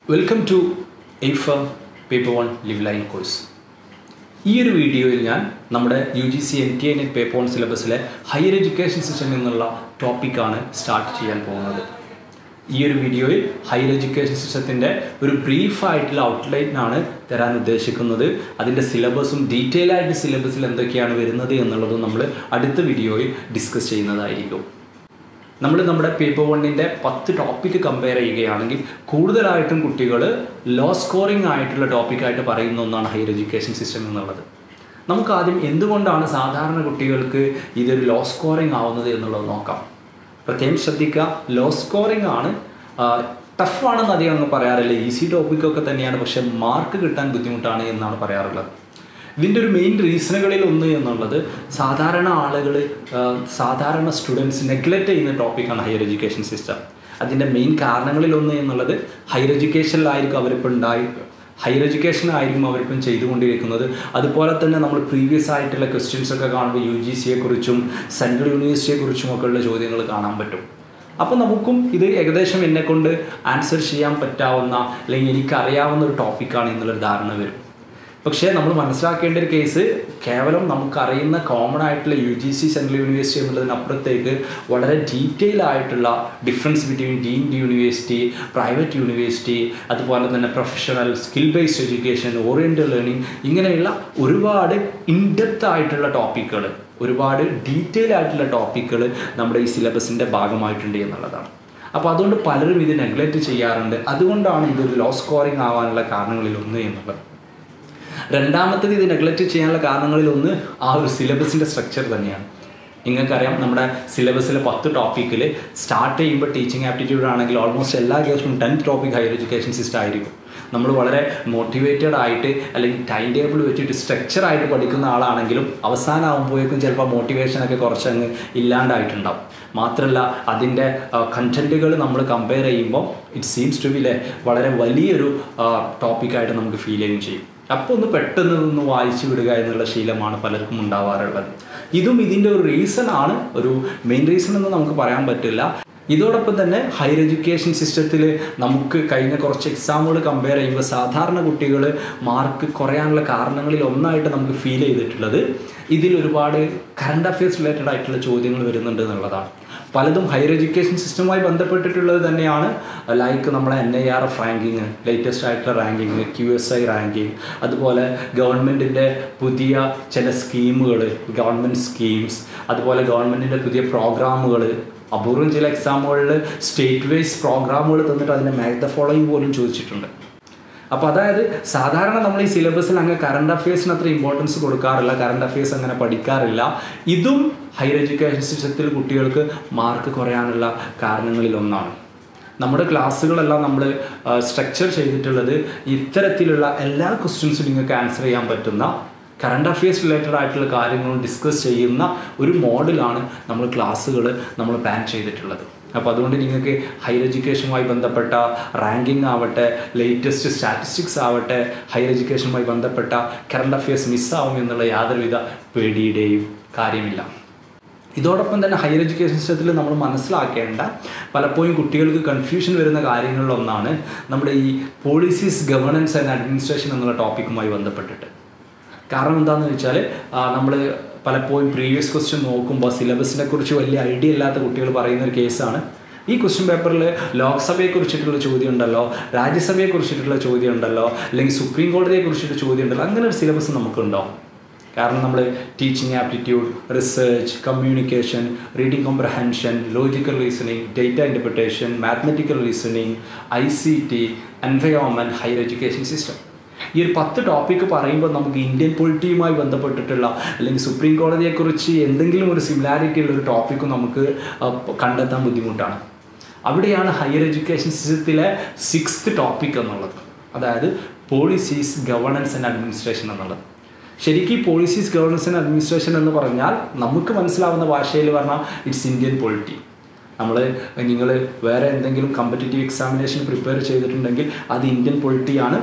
welcome to എയ്ഫ paper one live line course ഈ ഒരു വീഡിയോയിൽ ഞാൻ നമ്മുടെ U G C N T N paper one സിലബസിലെ ഹയർ എഡ്യൂക്കേഷൻ സിസ്റ്റം എന്നുള്ള ടോപ്പിക്കാണ് സ്റ്റാർട്ട് ചെയ്യാൻ പോകുന്നത് ഈ ഒരു വീഡിയോയിൽ ഹയർ എഡ്യൂക്കേഷൻ സിസ്റ്റത്തിൻ്റെ ഒരു ബ്രീഫ് ആയിട്ടുള്ള ഔട്ട്ലൈൻ ആണ് തരാൻ ഉദ്ദേശിക്കുന്നത് അതിൻ്റെ സിലബസും ഡീറ്റെയിൽ ആയിട്ട് സിലബസിൽ എന്തൊക്കെയാണ് വരുന്നത് എന്നുള്ളതും നമ്മൾ അടുത്ത വീഡിയോയിൽ ഡിസ്കസ് ചെയ്യുന്നതായിരിക്കും നമ്മൾ നമ്മുടെ പേപ്പർ വണ്ണിൻ്റെ പത്ത് ടോപ്പിക്ക് കമ്പയർ ചെയ്യുകയാണെങ്കിൽ കൂടുതലായിട്ടും കുട്ടികൾ ലോ സ്കോറിംഗ് ആയിട്ടുള്ള ടോപ്പിക്കായിട്ട് പറയുന്ന ഒന്നാണ് ഹയർ എഡ്യൂക്കേഷൻ സിസ്റ്റം എന്നുള്ളത് നമുക്ക് ആദ്യം എന്തുകൊണ്ടാണ് സാധാരണ കുട്ടികൾക്ക് ഇതൊരു ലോ സ്കോറിംഗ് ആവുന്നത് എന്നുള്ളത് നോക്കാം പ്രത്യേകം ശ്രദ്ധിക്കുക ലോ സ്കോറിംഗ് ആണ് ടഫാണെന്ന് അധികം അങ്ങ് പറയാറില്ല ഈസി ടോപ്പിക്കൊക്കെ തന്നെയാണ് പക്ഷെ മാർക്ക് കിട്ടാൻ ബുദ്ധിമുട്ടാണ് എന്നാണ് പറയാറുള്ളത് ഇതിൻ്റെ ഒരു മെയിൻ റീസണുകളിൽ ഒന്ന് എന്നുള്ളത് സാധാരണ ആളുകൾ സാധാരണ സ്റ്റുഡൻസ് നെഗ്ലക്റ്റ് ചെയ്യുന്ന ടോപ്പിക്കാണ് ഹയർ എഡ്യൂക്കേഷൻ സിസ്റ്റം അതിൻ്റെ മെയിൻ കാരണങ്ങളിൽ ഒന്ന് എന്നുള്ളത് ഹയർ എഡ്യൂക്കേഷനിലായിരിക്കും അവരിപ്പോൾ ഉണ്ടായി ഹയർ എഡ്യൂക്കേഷൻ ആയിരിക്കും അവരിപ്പം ചെയ്തുകൊണ്ടിരിക്കുന്നത് അതുപോലെ തന്നെ നമ്മൾ പ്രീവിയസ് ആയിട്ടുള്ള ക്വസ്റ്റ്യൻസ് ഒക്കെ കാണുമ്പോൾ യു ജി സിയെ കുറിച്ചും സെൻട്രൽ യൂണിവേഴ്സിറ്റിയെ കുറിച്ചും ഒക്കെ ഉള്ള ചോദ്യങ്ങൾ കാണാൻ പറ്റും അപ്പോൾ നമുക്കും ഇത് ഏകദേശം എന്നെ കൊണ്ട് ആൻസർ ചെയ്യാൻ പറ്റാവുന്ന അല്ലെങ്കിൽ എനിക്കറിയാവുന്ന ഒരു ടോപ്പിക്കാണ് എന്നുള്ളൊരു ധാരണ വരും പക്ഷേ നമ്മൾ മനസ്സിലാക്കേണ്ട ഒരു കേസ് കേവലം നമുക്കറിയുന്ന കോമൺ ആയിട്ടുള്ള U G C central university എന്നുള്ളതിനപ്പുറത്തേക്ക് വളരെ ഡീറ്റെയിൽ ആയിട്ടുള്ള difference between deemed university private university അതുപോലെ തന്നെ professional skill based education oriental learning ഇങ്ങനെയുള്ള ഒരുപാട് ഇൻഡെപ്ത് ആയിട്ടുള്ള ടോപ്പിക്കുകൾ ഒരുപാട് ഡീറ്റെയിൽ ആയിട്ടുള്ള ടോപ്പിക്കുകൾ നമ്മുടെ ഈ സിലബസിൻ്റെ ഭാഗമായിട്ടുണ്ട് എന്നുള്ളതാണ് അപ്പോൾ അതുകൊണ്ട് പലരും ഇത് നെഗ്ലക്റ്റ് ചെയ്യാറുണ്ട് അതുകൊണ്ടാണ് ഇതൊരു ലോ സ്കോറിംഗ് ആവാനുള്ള കാരണങ്ങളിൽ ഒന്ന് എന്നുള്ളത് രണ്ടാമത്തേത് ഇത് നെഗ്ലക്റ്റ് ചെയ്യാനുള്ള കാരണങ്ങളിൽ ഒന്ന് ആ ഒരു സിലബസിൻ്റെ സ്ട്രക്ചർ തന്നെയാണ് നിങ്ങൾക്കറിയാം നമ്മുടെ സിലബസിലെ പത്ത് ടോപ്പിക്കിൽ സ്റ്റാർട്ട് ചെയ്യുമ്പോൾ ടീച്ചിങ് ആപ്റ്റിറ്റ്യൂഡ് ആണെങ്കിൽ ഓൾമോസ്റ്റ് എല്ലാ കേസും tenth topic higher education system ആയിരിക്കും നമ്മൾ വളരെ മോട്ടിവേറ്റഡ് ആയിട്ട് അല്ലെങ്കിൽ ടൈം ടേബിൾ വെച്ചിട്ട് സ്ട്രക്ചറായിട്ട് പഠിക്കുന്ന ആളാണെങ്കിലും അവസാനമാകുമ്പോഴേക്കും ചിലപ്പോൾ മോട്ടിവേഷനൊക്കെ കുറച്ചങ്ങ് ഇല്ലാണ്ടായിട്ടുണ്ടാവും മാത്രമല്ല അതിൻ്റെ കണ്ടൻറ്റുകൾ നമ്മൾ കമ്പയർ ചെയ്യുമ്പോൾ ഇറ്റ് സീംസ് ടു ബി ലെ വളരെ വലിയൊരു ടോപ്പിക്കായിട്ട് നമുക്ക് ഫീൽ ചെയ്യുകയും ചെയ്യും അപ്പോൾ ഒന്ന് പെട്ടെന്ന് ഒന്ന് വായിച്ചു വിടുക എന്നുള്ള ശീലമാണ് പലർക്കും ഉണ്ടാവാറുള്ളത് ഇതും ഇതിൻ്റെ ഒരു റീസൺ ആണ് ഒരു മെയിൻ റീസൺ എന്ന് നമുക്ക് പറയാൻ പറ്റില്ല ഇതോടൊപ്പം തന്നെ ഹയർ എഡ്യൂക്കേഷൻ സിസ്റ്റത്തിൽ നമുക്ക് കഴിഞ്ഞ കുറച്ച് എക്സാമുകൾ കമ്പയർ ചെയ്യുമ്പോൾ സാധാരണ കുട്ടികൾ മാർക്ക് കുറയാനുള്ള കാരണങ്ങളിൽ ഒന്നായിട്ട് നമുക്ക് ഫീൽ ചെയ്തിട്ടുള്ളത് ഇതിൽ ഒരുപാട് കറണ്ട് അഫയേഴ്സ് റിലേറ്റഡ് ആയിട്ടുള്ള ചോദ്യങ്ങൾ വരുന്നുണ്ട് എന്നുള്ളതാണ് പലതും ഹയർ എഡ്യൂക്കേഷൻ സിസ്റ്റവുമായി ബന്ധപ്പെട്ടിട്ടുള്ളത് തന്നെയാണ് ലൈക്ക് നമ്മളെ N I R F ranking latest ആയിട്ടുള്ള ranking Q S I ranking അതുപോലെ ഗവൺമെൻറ്റിൻ്റെ പുതിയ ചില സ്കീമുകൾ ഗവൺമെൻറ് സ്കീംസ് അതുപോലെ ഗവൺമെൻറ്റിൻ്റെ പുതിയ പ്രോഗ്രാമുകൾ അപൂർവം ചില എക്സാമുകളിൽ സ്റ്റേറ്റ് വൈസ് പ്രോഗ്രാമുകൾ തന്നിട്ട് അതിൻ്റെ മേക്ക് ദ ഫോളോയിങ് പോലും ചോദിച്ചിട്ടുണ്ട് അപ്പോൾ അതായത് സാധാരണ നമ്മൾ ഈ സിലബസിൽ അങ്ങ് കറണ്ട് അഫയേഴ്സിന് അത്ര ഇമ്പോർട്ടൻസ് കൊടുക്കാറില്ല കറണ്ട് അഫയേഴ്സ് അങ്ങനെ പഠിക്കാറില്ല ഇതും ഹയർ എഡ്യൂക്കേഷൻ സിസ്റ്റത്തിൽ കുട്ടികൾക്ക് മാർക്ക് കുറയാനുള്ള കാരണങ്ങളിൽ ഒന്നാണ് നമ്മുടെ ക്ലാസ്സുകളെല്ലാം നമ്മൾ സ്ട്രക്ചർ ചെയ്തിട്ടുള്ളത് ഇത്തരത്തിലുള്ള എല്ലാ ക്വസ്റ്റ്യൻസും നിങ്ങൾക്ക് ആൻസർ ചെയ്യാൻ പറ്റുന്ന കറണ്ട് അഫയേഴ്സ് റിലേറ്റഡ് ആയിട്ടുള്ള കാര്യങ്ങളും ഡിസ്കസ് ചെയ്യുന്ന ഒരു മോഡലാണ് നമ്മൾ ക്ലാസ്സുകൾ നമ്മൾ പ്ലാൻ ചെയ്തിട്ടുള്ളത് അപ്പോൾ അതുകൊണ്ട് നിങ്ങൾക്ക് ഹയർ എഡ്യൂക്കേഷനുമായി ബന്ധപ്പെട്ട റാങ്കിങ് ആവട്ടെ ലേറ്റസ്റ്റ് സ്റ്റാറ്റിസ്റ്റിക്സ് ആവട്ടെ ഹയർ എഡ്യൂക്കേഷനുമായി ബന്ധപ്പെട്ട കറണ്ട് അഫയേഴ്സ് മിസ്സാവും എന്നുള്ള യാതൊരുവിധ പേടിയുടെയും കാര്യമില്ല ഇതോടൊപ്പം തന്നെ ഹയർ എഡ്യൂക്കേഷൻ സിസ്റ്റത്തിൽ നമ്മൾ മനസ്സിലാക്കേണ്ട പലപ്പോഴും കുട്ടികൾക്ക് കൺഫ്യൂഷൻ വരുന്ന കാര്യങ്ങളിലൊന്നാണ് നമ്മുടെ ഈ പോളിസീസ് ഗവേണൻസ് ആൻഡ് അഡ്മിനിസ്ട്രേഷൻ എന്നുള്ള ടോപ്പിക്കുമായി ബന്ധപ്പെട്ടിട്ട് കാരണം എന്താണെന്ന് വെച്ചാൽ നമ്മൾ പലപ്പോഴും പ്രീവിയസ് ക്വസ്റ്റ്യൻ നോക്കുമ്പോൾ സിലബസിനെ കുറിച്ച് വലിയ ഐഡിയ ഇല്ലാത്ത കുട്ടികൾ പറയുന്ന ഒരു കേസാണ് ഈ ക്വസ്റ്റ്യൻ പേപ്പറിൽ ലോക്സഭയെ കുറിച്ചിട്ടുള്ള ചോദ്യം ഉണ്ടല്ലോ രാജ്യസഭയെ കുറിച്ചിട്ടുള്ള ചോദ്യം ഉണ്ടല്ലോ അല്ലെങ്കിൽ സുപ്രീം കോടതിയെ കുറിച്ചിട്ട് ചോദ്യം ഉണ്ടല്ലോ അങ്ങനെ ഒരു സിലബസ് നമുക്കുണ്ടോ കാരണം നമ്മൾ teaching aptitude research communication reading comprehension logical reasoning data interpretation mathematical reasoning I C T environment higher education system ഈ ഒരു പത്ത് ടോപ്പിക്ക് പറയുമ്പോൾ നമുക്ക് ഇന്ത്യൻ പൊളിറ്റിയുമായി ബന്ധപ്പെട്ടിട്ടുള്ള അല്ലെങ്കിൽ സുപ്രീം കോടതിയെക്കുറിച്ച് എന്തെങ്കിലും ഒരു സിമിലാരിറ്റി ഉള്ള ഒരു ടോപ്പിക്ക് നമുക്ക് കണ്ടെത്താൻ ബുദ്ധിമുട്ടാണ് അവിടെയാണ് ഹയർ എഡ്യൂക്കേഷൻ സിസ്റ്റത്തിലെ സിക്സ്ത് ടോപ്പിക് എന്നുള്ളത് അതായത് പോളിസീസ് ഗവർണൻസ് ആൻഡ് അഡ്മിനിസ്ട്രേഷൻ എന്നുള്ളത് ശരിക്കും പോളിസീസ് ഗവർണൻസ് ആൻഡ് അഡ്മിനിസ്ട്രേഷൻ എന്ന് പറഞ്ഞാൽ നമുക്ക് മനസ്സിലാവുന്ന ഭാഷയിൽ പറഞ്ഞാൽ ഇറ്റ്സ് ഇന്ത്യൻ പൊളിറ്റി നമ്മൾ നിങ്ങൾ വേറെ എന്തെങ്കിലും കമ്പറ്റേറ്റീവ് എക്സാമിനേഷൻ പ്രിപ്പയർ ചെയ്തിട്ടുണ്ടെങ്കിൽ അത് ഇന്ത്യൻ പൊളിറ്റിയാണ്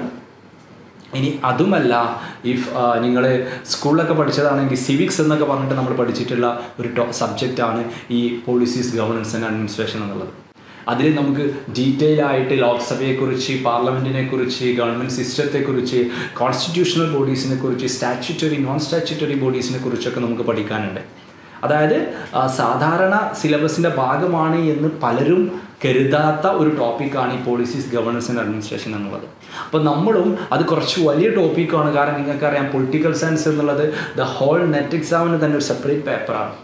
ഇനി അതുമല്ല ഇഫ് നിങ്ങൾ സ്കൂളിലൊക്കെ പഠിച്ചതാണെങ്കിൽ സിവിക്സ് എന്നൊക്കെ പറഞ്ഞിട്ട് നമ്മൾ പഠിച്ചിട്ടുള്ള ഒരു ടോ സബ്ജക്റ്റാണ് ഈ പോളിസീസ് ഗവർണൻസ് ആൻഡ് അഡ്മിനിസ്ട്രേഷൻ എന്നുള്ളത് അതിൽ നമുക്ക് ഡീറ്റെയിൽ ആയിട്ട് ലോക്സഭയെക്കുറിച്ച് പാർലമെൻറ്റിനെ കുറിച്ച് ഗവൺമെൻറ് സിസ്റ്റത്തെക്കുറിച്ച് കോൺസ്റ്റിറ്റ്യൂഷണൽ ബോഡീസിനെ കുറിച്ച് സ്റ്റാച്യൂട്ടറി നോൺ സ്റ്റാച്യൂട്ടറി ബോഡീസിനെ കുറിച്ചൊക്കെ നമുക്ക് പഠിക്കാനുണ്ട് അതായത് ആ, സാധാരണ സിലബസിൻ്റെ ഭാഗമാണ് എന്ന് പലരും കരുതാത്ത ഒരു ടോപ്പിക്കാണ് ഈ പോളിസീസ് ഗവർണൻസ് ആൻഡ് അഡ്മിനിസ്ട്രേഷൻ എന്നുള്ളത് അപ്പോൾ നമ്മളും അത് കുറച്ച് വലിയ ടോപ്പിക്കാണ് കാരണം നിങ്ങൾക്കറിയാം പൊളിറ്റിക്കൽ സയൻസ് എന്നുള്ളത് ദ ഹോൾ നെറ്റ് എക്സാമിന് തന്നെ ഒരു സെപ്പറേറ്റ് പേപ്പറാണ്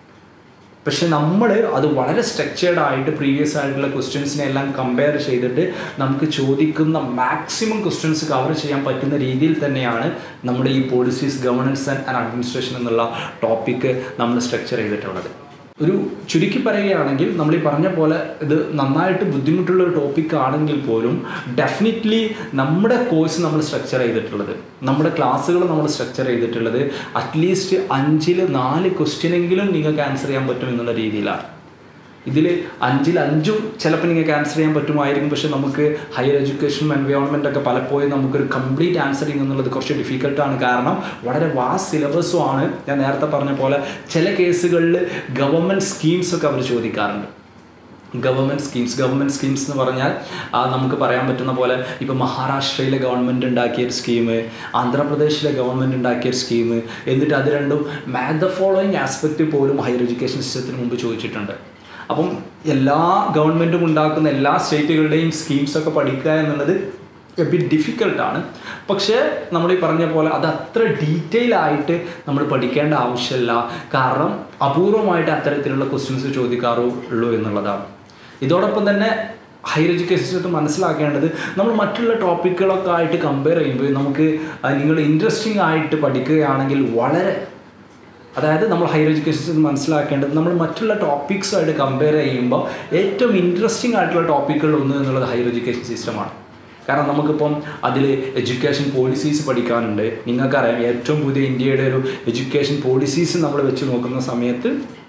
പക്ഷെ നമ്മൾ അത് വളരെ സ്ട്രക്ചേർഡ് ആയിട്ട് പ്രീവിയസ് ആയിട്ടുള്ള ക്വസ്റ്റ്യൻസിനെ എല്ലാം കമ്പയർ ചെയ്തിട്ട് നമുക്ക് ചോദിക്കുന്ന മാക്സിമം ക്വസ്റ്റ്യൻസ് കവർ ചെയ്യാൻ പറ്റുന്ന രീതിയിൽ തന്നെയാണ് നമ്മുടെ ഈ പോളിസീസ് ഗവർണൻസ് ആൻഡ് അഡ്മിനിസ്ട്രേഷൻ എന്നുള്ള ടോപ്പിക്ക് നമ്മൾ സ്ട്രക്ചർ ചെയ്തിട്ടുള്ളത് ഒരു ചുരുക്കി പറയുകയാണെങ്കിൽ നമ്മൾ ഈ പറഞ്ഞ പോലെ ഇത് നന്നായിട്ട് ബുദ്ധിമുട്ടുള്ള ഒരു ടോപ്പിക് ആണെങ്കിൽ പോലും ഡെഫിനറ്റ്ലി നമ്മുടെ കോഴ്സ് നമ്മൾ സ്ട്രക്ചർ ചെയ്തിട്ടുള്ളത് നമ്മുടെ ക്ലാസ്സുകൾ നമ്മൾ സ്ട്രക്ചർ ചെയ്തിട്ടുള്ളത് അറ്റ്ലീസ്റ്റ് അഞ്ചിൽ നാല് ക്വസ്റ്റ്യനെങ്കിലും നിങ്ങൾക്ക് ആൻസർ ചെയ്യാൻ പറ്റും എന്നുള്ള രീതിയിലാണ് ഇതിൽ അഞ്ചിൽ അഞ്ചും ചിലപ്പോൾ നിങ്ങൾക്ക് ആൻസർ ചെയ്യാൻ പറ്റുമായിരിക്കും പക്ഷെ നമുക്ക് ഹയർ എഡ്യൂക്കേഷൻ എൻവയോൺമെൻ്റ് ഒക്കെ പലപ്പോഴും നമുക്കൊരു കംപ്ലീറ്റ് ആൻസറിങ് എന്നുള്ളത് കുറച്ച് ഡിഫിക്കൽട്ടാണ് കാരണം വളരെ വാസ്റ്റ് സിലബസും ആണ് ഞാൻ നേരത്തെ പറഞ്ഞ പോലെ ചില കേസുകളിൽ ഗവൺമെൻറ് സ്കീംസ് ഒക്കെ അവർ ചോദിക്കാറുണ്ട് ഗവൺമെൻറ് സ്കീംസ് ഗവൺമെൻറ് സ്കീംസ് എന്ന് പറഞ്ഞാൽ ആ, നമുക്ക് പറയാൻ പറ്റുന്ന പോലെ ഇപ്പോൾ മഹാരാഷ്ട്രയിലെ ഗവൺമെൻറ് ഉണ്ടാക്കിയ ഒരു സ്കീം ആന്ധ്രാപ്രദേശിലെ ഗവൺമെൻറ് ഉണ്ടാക്കിയ ഒരു സ്കീം എന്നിട്ട് അത് രണ്ടും മാത് ദ ഫോളോയിങ് ആസ്പെക്റ്റ് പോലും ഹയർ എഡ്യൂക്കേഷൻ സിസ്റ്റത്തിന് മുമ്പ് ചോദിച്ചിട്ടുണ്ട് അപ്പം എല്ലാ ഗവൺമെൻറ്റും ഉണ്ടാക്കുന്ന എല്ലാ സ്റ്റേറ്റുകളുടെയും സ്കീംസ് ഒക്കെ പഠിക്കുക എന്നുള്ളത് എ ബിറ്റ് ഡിഫിക്കൽട്ടാണ് പക്ഷേ നമ്മൾ ഈ പറഞ്ഞ പോലെ അത് അത്ര ഡീറ്റെയിൽ ആയിട്ട് നമ്മൾ പഠിക്കേണ്ട ആവശ്യമില്ല കാരണം അപൂർവമായിട്ട് അത്തരത്തിലുള്ള ക്വസ്റ്റ്യൻസ് ചോദിക്കാറുള്ളൂ എന്നുള്ളതാണ് ഇതോടൊപ്പം തന്നെ ഹയർ എഡ്യൂക്കേഷൻ സിസ്റ്റം മനസ്സിലാക്കേണ്ടത് നമ്മൾ മറ്റുള്ള ടോപ്പിക്കുകളൊക്കെ ആയിട്ട് കമ്പയർ ചെയ്യുമ്പോൾ നമുക്ക് നിങ്ങൾ ഇൻട്രസ്റ്റിംഗ് ആയിട്ട് പഠിക്കുകയാണെങ്കിൽ വളരെ അതായത് നമ്മൾ ഹയർ എഡ്യൂക്കേഷൻ സിസ്റ്റം മനസ്സിലാക്കേണ്ടത് നമ്മൾ മറ്റുള്ള ടോപ്പിക്സുമായിട്ട് കമ്പയർ ചെയ്യുമ്പോൾ ഏറ്റവും ഇൻട്രസ്റ്റിംഗ് ആയിട്ടുള്ള ടോപ്പിക്കുകൾ ഒന്ന് എന്നുള്ളത് ഹയർ എഡ്യൂക്കേഷൻ സിസ്റ്റമാണ് കാരണം നമുക്കിപ്പം അതിൽ എഡ്യൂക്കേഷൻ പോളിസീസ് പഠിക്കാനുണ്ട് നിങ്ങൾക്കറിയാം ഏറ്റവും പുതിയ ഇന്ത്യയുടെ ഒരു എഡ്യൂക്കേഷൻ പോളിസീസ് നമ്മൾ വെച്ച് നോക്കുന്ന സമയത്ത്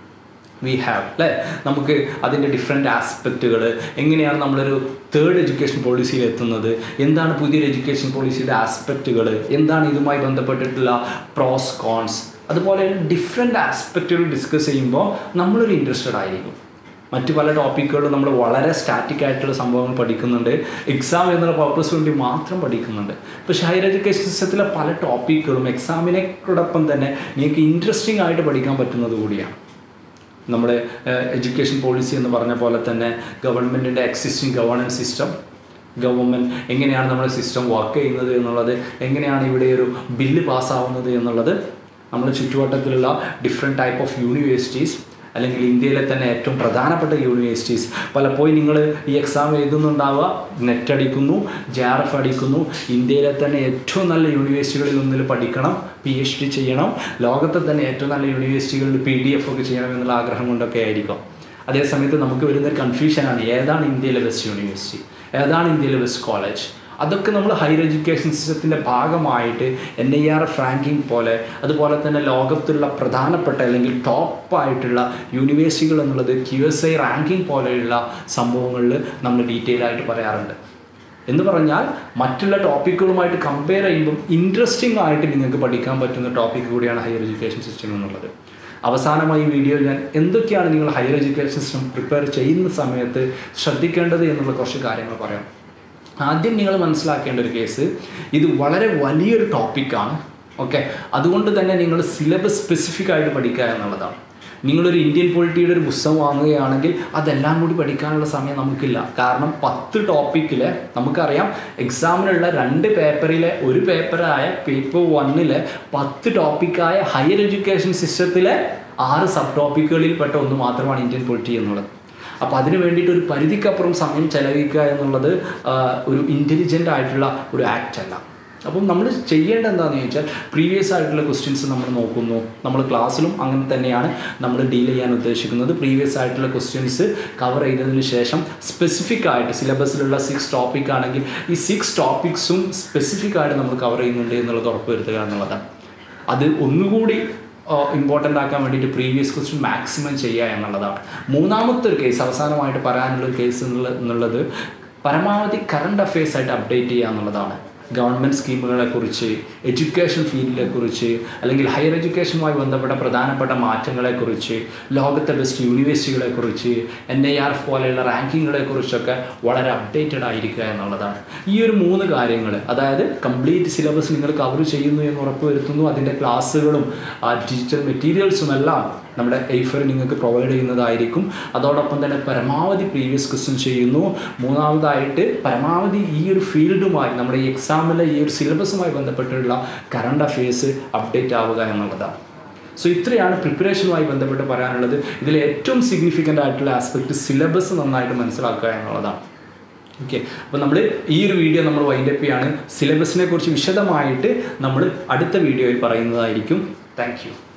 വി ഹാവ് അല്ലേ നമുക്ക് അതിൻ്റെ ഡിഫറെൻറ്റ് ആസ്പെക്റ്റുകൾ എങ്ങനെയാണ് നമ്മളൊരു തേർഡ് എഡ്യൂക്കേഷൻ പോളിസിയിൽ എത്തുന്നത് എന്താണ് പുതിയൊരു എഡ്യൂക്കേഷൻ പോളിസിയുടെ ആസ്പെക്റ്റുകൾ എന്താണ് ഇതുമായി ബന്ധപ്പെട്ടിട്ടുള്ള പ്രോസ് കോൺസ് അതുപോലെ ഡിഫറെൻറ്റ് ആസ്പെക്റ്റുകൾ ഡിസ്കസ് ചെയ്യുമ്പോൾ നമ്മളൊരു ഇൻട്രസ്റ്റഡ് ആയിരിക്കും മറ്റ് പല ടോപ്പിക്കുകളും നമ്മൾ വളരെ സ്റ്റാറ്റിക് ആയിട്ടുള്ള സംഭവങ്ങൾ പഠിക്കുന്നുണ്ട് എക്സാം എന്നുള്ള പർപ്പസ് വേണ്ടി മാത്രം പഠിക്കുന്നുണ്ട് പക്ഷേ ഹയർ എഡ്യൂക്കേഷൻ സിസ്റ്റത്തിലെ പല ടോപ്പിക്കുകളും എക്സാമിനോടൊപ്പം തന്നെ നിങ്ങൾക്ക് ഇൻട്രസ്റ്റിംഗ് ആയിട്ട് പഠിക്കാൻ പറ്റുന്നത് കൂടിയാണ് നമ്മുടെ എഡ്യൂക്കേഷൻ പോളിസി എന്ന് പറഞ്ഞ പോലെ തന്നെ ഗവൺമെൻറ്റിൻ്റെ എക്സിസ്റ്റിംഗ് ഗവേണൻസ് സിസ്റ്റം ഗവൺമെൻറ് എങ്ങനെയാണ് നമ്മുടെ സിസ്റ്റം വർക്ക് ചെയ്യുന്നത് എന്നുള്ളത് എങ്ങനെയാണ് ഇവിടെ ഒരു ബില്ല് പാസ്സാവുന്നത് എന്നുള്ളത് നമ്മുടെ ചുറ്റുവട്ടത്തിലുള്ള ഡിഫറെൻറ്റ് ടൈപ്പ് ഓഫ് യൂണിവേഴ്സിറ്റീസ് അല്ലെങ്കിൽ ഇന്ത്യയിലെ തന്നെ ഏറ്റവും പ്രധാനപ്പെട്ട യൂണിവേഴ്സിറ്റീസ് പലപ്പോഴും നിങ്ങൾ ഈ എക്സാം എഴുതുന്നുണ്ടാവുക നെറ്റ് അടിക്കുന്നു ജെ ആർ എഫ് അടിക്കുന്നു ഇന്ത്യയിലെ തന്നെ ഏറ്റവും നല്ല യൂണിവേഴ്സിറ്റികളിൽ ഒന്നിൽ പഠിക്കണം പി എച്ച് ഡി ചെയ്യണം ലോകത്തെ തന്നെ ഏറ്റവും നല്ല യൂണിവേഴ്സിറ്റികളിൽ പി ഡി എഫ് ഒക്കെ ചെയ്യണം എന്നുള്ള ആഗ്രഹം കൊണ്ടൊക്കെ ആയിരിക്കും അതേസമയത്ത് നമുക്ക് വരുന്നൊരു കൺഫ്യൂഷനാണ് ഏതാണ് ഇന്ത്യയിലെ ബെസ്റ്റ് യൂണിവേഴ്സിറ്റി ഏതാണ് ഇന്ത്യയിലെ ബെസ്റ്റ് കോളേജ് അതൊക്കെ നമ്മൾ ഹയർ എഡ്യൂക്കേഷൻ സിസ്റ്റത്തിൻ്റെ ഭാഗമായിട്ട് N I R F ranking പോലെ അതുപോലെ തന്നെ ലോകത്തുള്ള പ്രധാനപ്പെട്ട അല്ലെങ്കിൽ ടോപ്പായിട്ടുള്ള യൂണിവേഴ്സിറ്റികൾ എന്നുള്ളത് ക്യു എസ് ഐ റാങ്കിങ് പോലെയുള്ള സംഭവങ്ങളിൽ നമ്മൾ ഡീറ്റെയിൽ ആയിട്ട് പറയാറുണ്ട് എന്ന് പറഞ്ഞാൽ മറ്റുള്ള ടോപ്പിക്കുകളുമായിട്ട് കമ്പയർ ചെയ്യുമ്പം ഇൻട്രസ്റ്റിംഗ് ആയിട്ട് നിങ്ങൾക്ക് പഠിക്കാൻ പറ്റുന്ന ടോപ്പിക് കൂടിയാണ് ഹയർ എഡ്യൂക്കേഷൻ സിസ്റ്റം എന്നുള്ളത് അവസാനമായി ഈ വീഡിയോയിൽ ഞാൻ എന്തൊക്കെയാണ് നിങ്ങൾ ഹയർ എഡ്യൂക്കേഷൻ സിസ്റ്റം പ്രിപ്പയർ ചെയ്യുന്ന സമയത്ത് ശ്രദ്ധിക്കേണ്ടത് എന്നുള്ള കുറച്ച് കാര്യങ്ങൾ പറയാം ആദ്യം നിങ്ങൾ മനസ്സിലാക്കേണ്ട ഒരു കേസ് ഇത് വളരെ വലിയൊരു ടോപ്പിക്കാണ് ഓക്കെ അതുകൊണ്ട് തന്നെ നിങ്ങൾ സിലബസ് സ്പെസിഫിക് ആയിട്ട് പഠിക്കുക എന്നുള്ളതാണ് നിങ്ങളൊരു ഇന്ത്യൻ പൊളിറ്റിയുടെ ഒരു പുസ്തകം വാങ്ങുകയാണെങ്കിൽ അതെല്ലാം കൂടി പഠിക്കാനുള്ള സമയം നമുക്കില്ല കാരണം പത്ത് ടോപ്പിക്കിലെ നമുക്കറിയാം എക്സാമിനുള്ള രണ്ട് പേപ്പറിലെ ഒരു പേപ്പറായ പേപ്പർ വണ്ണിലെ പത്ത് ടോപ്പിക്കായ ഹയർ എഡ്യൂക്കേഷൻ സിസ്റ്റത്തിലെ ആറ് സബ് ടോപ്പിക്കുകളിൽ പെട്ട ഒന്ന് മാത്രമാണ് ഇന്ത്യൻ പൊളിറ്റി എന്നുള്ളത് അപ്പോൾ അതിന് വേണ്ടിയിട്ട് ഒരു പരിധിക്കപ്പുറം സമയം ചെലവഴിക്കുക എന്നുള്ളത് ആ, ഒരു ഇൻ്റലിജൻ്റ് ആയിട്ടുള്ള ഒരു ആക്റ്റ് അല്ല അപ്പം നമ്മൾ ചെയ്യേണ്ടത് എന്താണെന്ന് ചോദിച്ചാൽ പ്രീവിയസ് ആയിട്ടുള്ള ക്വസ്റ്റ്യൻസ് നമ്മൾ നോക്കുന്നു നമ്മൾ ക്ലാസ്സിലും അങ്ങനെ തന്നെയാണ് നമ്മൾ ഡീൽ ചെയ്യാൻ ഉദ്ദേശിക്കുന്നത് പ്രീവിയസ് ആയിട്ടുള്ള ക്വസ്റ്റ്യൻസ് കവർ ചെയ്തതിന് ശേഷം സ്പെസിഫിക് ആയിട്ട് സിലബസിലുള്ള സിക്സ് ടോപ്പിക് ആണെങ്കിൽ ഈ സിക്സ് ടോപ്പിക്സും സ്പെസിഫിക് ആയിട്ട് നമ്മൾ കവർ ചെയ്യുന്നുണ്ട് എന്നുള്ളത് ഉറപ്പുവരുത്തുക എന്നുള്ളതാണ് അത് ഒന്നുകൂടി ഇമ്പോർട്ടൻ്റ് ആക്കാൻ വേണ്ടിയിട്ട് പ്രീവിയസ് ക്വസ്റ്റ്യൻ മാക്സിമം ചെയ്യുക എന്നുള്ളതാണ് മൂന്നാമത്തെ ഒരു കേസ് അവസാനമായിട്ട് പറയാനുള്ള ഒരു കേസ് എന്നുള്ള എന്നുള്ളത് പരമാവധി കറണ്ട് അഫയേഴ്സ് ആയിട്ട് അപ്ഡേറ്റ് ചെയ്യുക എന്നുള്ളതാണ് ഗവൺമെൻറ് സ്കീമുകളെ കുറിച്ച് എഡ്യൂക്കേഷൻ ഫീൽഡിനെ കുറിച്ച് അല്ലെങ്കിൽ ഹയർ എഡ്യൂക്കേഷനുമായി ബന്ധപ്പെട്ട പ്രധാനപ്പെട്ട മാറ്റങ്ങളെക്കുറിച്ച് ലോകത്തെ ബെസ്റ്റ് യൂണിവേഴ്സിറ്റികളെ കുറിച്ച് എൻ ഐ ആർ എഫ് പോലെയുള്ള റാങ്കിങ്ങുകളെ കുറിച്ചൊക്കെ വളരെ അപ്ഡേറ്റഡ് ആയിരിക്കുക എന്നുള്ളതാണ് ഈ ഒരു മൂന്ന് കാര്യങ്ങൾ അതായത് കംപ്ലീറ്റ് സിലബസ് നിങ്ങൾ കവർ ചെയ്യുന്നു എന്ന് ഉറപ്പുവരുത്തുന്നു അതിൻ്റെ ക്ലാസ്സുകളും ഡിജിറ്റൽ മെറ്റീരിയൽസും എല്ലാം നമ്മുടെ എയ്ഫർ നിങ്ങൾക്ക് പ്രൊവൈഡ് ചെയ്യുന്നതായിരിക്കും അതോടൊപ്പം തന്നെ പരമാവധി പ്രീവിയസ് ക്വസ്റ്റ്യൻ ചെയ്യുന്നു മൂന്നാമതായിട്ട് പരമാവധി ഈ ഒരു ഫീൽഡുമായി നമ്മുടെ ഈ എക്സാമിലെ ഈ ഒരു സിലബസുമായി ബന്ധപ്പെട്ടുള്ള കറണ്ട് അഫയേഴ്സ് അപ്ഡേറ്റ് ആവുക എന്നുള്ളതാണ് സോ ഇത്രയാണ് പ്രിപ്പറേഷനുമായി ബന്ധപ്പെട്ട് പറയാനുള്ളത് ഇതിൽ ഏറ്റവും സിഗ്നിഫിക്കൻ്റ് ആയിട്ടുള്ള ആസ്പെക്ട് സിലബസ് നന്നായിട്ട് മനസ്സിലാക്കുക എന്നുള്ളതാണ് ഓക്കെ അപ്പോൾ നമ്മൾ ഈ ഒരു വീഡിയോ നമ്മൾ വൈൻഡപ്പ് ചെയ്യാണ് സിലബസിനെ കുറിച്ച് വിശദമായിട്ട് നമ്മൾ അടുത്ത വീഡിയോയിൽ പറയുന്നതായിരിക്കും താങ്ക്